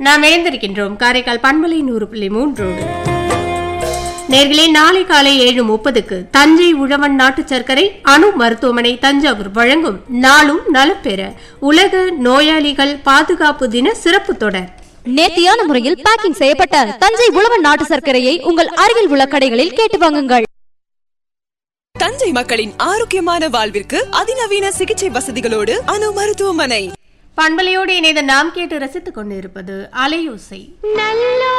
நாம் இணைந்திருக்கின்றோம் காரைக்கால் பண்பலை நூறு புள்ளி மூன்றோடு நேர்களே நாளை காலை ஏழு முப்பதுக்கு தஞ்சை உழவன் நாட்டு சர்க்கரை அணு மருத்துவமனை தஞ்சாவூர் வழங்கும் நாளும் நலப்பெற உலக நோயாளிகள் பாதுகாப்பு தின சிறப்பு தொடர் நேர்த்தியான முறையில் பேக்கிங் செய்யப்பட்ட தஞ்சை உழவன் நாட்டு சர்க்கரையை உங்கள் அருகில் உள்ள கடைகளில் கேட்டு வாங்குங்கள் தஞ்சை மக்களின் ஆரோக்கியமான வாழ்விற்கு அதிநவீன சிகிச்சை வசதிகளோடு அணு மருத்துவமனை பண்பலையோடு இணைந்த நாம் கேட்டு ரசித்துக் கொண்டிருப்பது அலையோசை